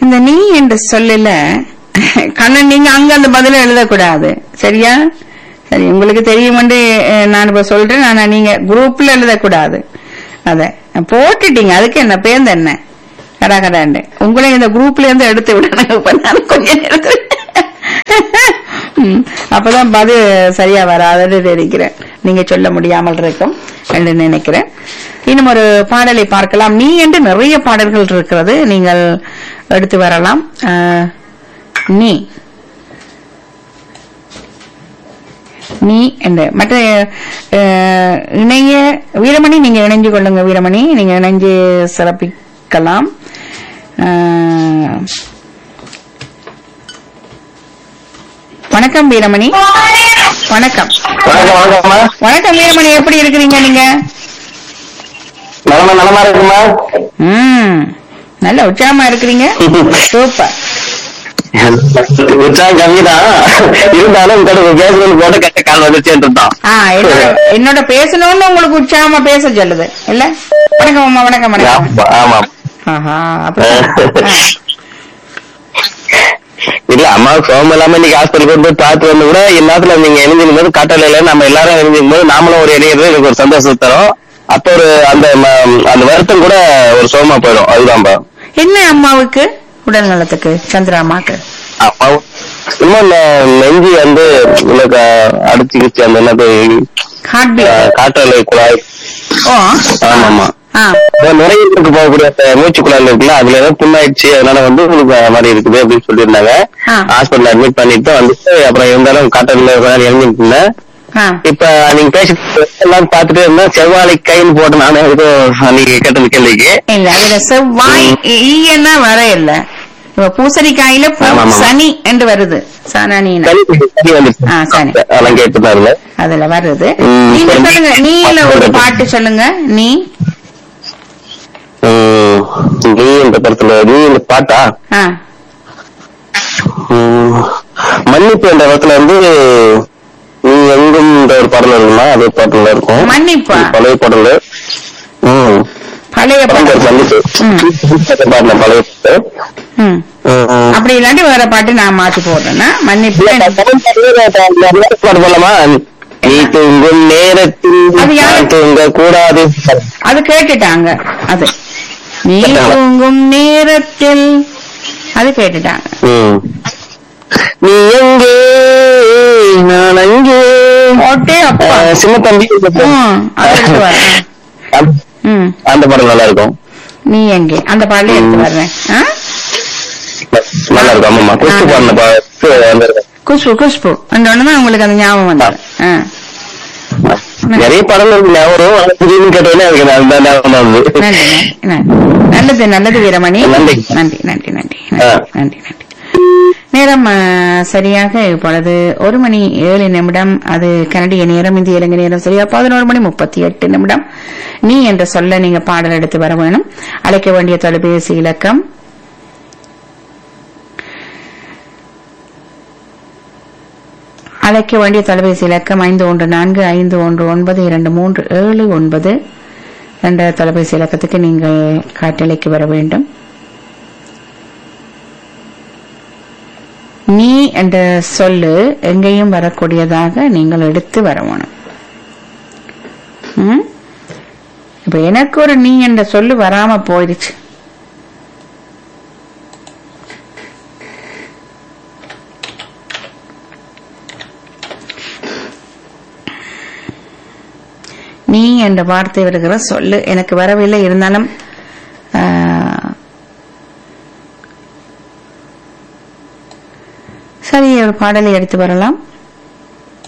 இந்த நீ என்று சொல்லல கண்ணன் நீங்க அங்க அந்த பதில எழுதக்கூடாது சரியா சரி உங்களுக்கு தெரியும் நான் இப்ப சொல்றேன் ஆனா நீங்க குரூப்ல எழுதக்கூடாது அத போட்டுட்டீங்க அதுக்கு என்ன பேர்ந்து என்ன கடா கடாண்டு உங்களை இந்த குரூப்ல இருந்து எடுத்து விடணும் இப்ப நான் கொஞ்ச நேரத்துல ம், அப்பதான் பதில் சரியா வராதுன்னு நினைக்கிறேன் நீங்க சொல்ல முடியாமல் இருக்கும் என்று நினைக்கிறேன் இன்னும் ஒரு பாடலை பார்க்கலாம் நீ என்று நிறைய பாடல்கள் இருக்கிறது நீங்கள் எடுத்து வரலாம் அஹ், நீ நீ என்று மற்ற அஹ், இணைய வீரமணி நீங்க இணைஞ்சு கொள்ளுங்க வீரமணி நீங்க இணைஞ்சு சிறப்பிக்கலாம் அஹ், வணக்கம் வீரமணி வணக்கம் வணக்கம் வணக்கம்மா வணக்கம் வீரமணி எப்படி இருக்கிறீங்க நீங்க நலமா நலமா இருக்குமா ம் நல்ல உற்சாகமா இருக்கிறீங்க சூப்பர் உற்சாகம் கம்மிதான் இருந்தாலும் கூட பேசுறது போட்டு கட்ட கால் வந்துச்சேன்னு இருந்தான் ஆ என்னோட என்னோட பேசணும்னு உங்களுக்கு உற்சாகமா பேச சொல்லுது இல்ல வணக்கம் அம்மா வணக்கம் வணக்கம் ஆமா, ஆமா ஆஹா அப்படிதான் ஆ. இல்ல அம்மாவுக்கு சோகம் இல்லாம இன்னைக்கு ஹாஸ்பிட்டல் கொண்டு போய் பார்த்து வந்து கூட எல்லாத்துல நீங்க இணைஞ்சிருக்கும் போது காட்டலையில நம்ம எல்லாரும் இணைஞ்சிருக்கும் போது நாமளும் ஒரு இணையிறது எனக்கு ஒரு சந்தோஷம் தரும் அப்ப ஒரு அந்த ம- அந்த வருத்தம் கூட ஒரு சோகமா போயிடும் அதுதான்பா என்ன அம்மாவுக்கு உடல் நலத்துக்கு சந்திரா அம்மாக்கு அம்மாவும் சும்மா இந்த நெஞ்சு வந்து உங்களுக்கு அடிச்சுக்கிச்சு அந்த என்னது ஹார்ட் பீட் காற்றலை குழாய் ஓ ஆமாமா ஆ இந்த நுரையீரலுக்கு போகக்கூடிய அந்த மூச்சு குழாயில் இருக்குல்ல அதுல ஏதோ புண்ணாயிடுச்சு அதனால வந்து உங்களுக்கு அது மாதிரி இருக்குது அப்படின்னு சொல்லியிருந்தாங்க ஆ. ஹாஸ்பிட்டல் அட்மிட் பண்ணிட்டு வந்துட்டு அப்புறம் இருந்தாலும் காட்டல இறங்கிட்டு இருந்தேன் ஆ இப்ப நீங்க பேசி எல்லாம் பாத்துட்டு இருந்தேன் செவ்வாழை கைன்னு போட்டு நானே ஏதோ நீங்க கேட்டது கேள்விக்கு இல்ல அதுல செவ்வாய் ஈயன்னா வர இல்ல இப்ப பூசணிக்காயில பூ ஆமா, ஆமா. சனி என்று வருது சனனின்னு சரி சரி வந்துச்சு ஆ, சரி. அதெல்லாம் கேட்டுதான் இருந்தேன் அதுல வருது ம், நீங்க சரி. சொல்லுங்க நீல ஒரு பாட்டு சொல்லுங்க நீ உம், நீ இந்த படத்துல நீ இந்த பாட்டா ஆ உம், மன்னிப்பு என்ற இடத்துல வந்து நீ எங்கும் இந்த ஒரு பாடல் இருக்குமா அதே பாட்டுல இருக்கும் மன்னிப்பா? பழைய பாடல் ம் பழைய படம் பாட்டு பேர் மன்னிப்பு ம். பாடல பழைய பாட்டு ம். ம், ம். அப்படி இல்லாட்டி வேற பாட்டு நான் மாத்தி போடுறேன்னா மன்னிப்பு இல்ல, நான் தமிழ் பாடலே நான் பாட்டு போடலாமா நீ தூங்கும் நேரத்தில் அது யாரு? நான் தூங்க கூடாது அது கேட்டுட்டாங்க அது நீ கேட்டாங்க. தூங்கும் நேரத்தில் அது கேட்டுட்டாங்க ம். நீ எங்கே நான் அங்கே ஓட்டே அப்பா அஹ், சின்ன தம்பி ம், அது எடுத்து வரேன். அந்த- ம் அந்த படம் நல்லா இருக்கும் நீ எங்கே அந்த பாடல எடுத்து வர்றேன் ஆ? நல்லா இருக்கும் ஆமாமா குஸ்து பாடின பாட்டு வந்திருக்கும் குஷ்பு குஷ்பு அந்த தான் உங்களுக்கு அந்த ஞாபகம் வந்தது ஆ. நிறைய படம் இருக்கு ஞாபகம் வரும். ஆனா திடீர்னு கேட்டோன்னே அதுக்கு நான் அந்த ஞாபகம் தான் வருது. நன்றி நன்றி, நன்றி. நல்லது நல்லது வீரமணி நன்றி. நன்றி நன்றி நன்றி ஆ. நன்றி நன்றி நேரம் ஆ, சரியாக இப்பொழுது ஒரு மணி ஏழு நிமிடம் அது கனடிய நேரம் இந்திய இலங்கை நேரம் சரியா பதினோரு மணி முப்பத்தி எட்டு நிமிடம் நீ என்ற சொல்ல நீங்க பாடல் எடுத்து வர வேணும் அழைக்க வேண்டிய தொலைபேசி இலக்கம் அழைக்க வேண்டிய தொலைபேசி இலக்கம் ஐந்து ஒன்று நான்கு ஐந்து ஒன்று ஒன்பது இரண்டு மூன்று ஏழு ஒன்பது என்ற தொலைபேசி இலக்கத்துக்கு நீங்கள் காட்டலைக்கு வர வேண்டும் நீ என்ற சொல்லு எங்கேயும் வரக்கூடியதாக நீங்கள் எடுத்து வரணும் ம்? இப்ப எனக்கு ஒரு நீ என்ற சொல்லு வராம போயிடுச்சு நீ என்ற வார்த்தை வருகிற சொல்லு எனக்கு வரவில்லை இருந்தாலும் ஆ, சரி ஒரு பாடலை எடுத்து வரலாம்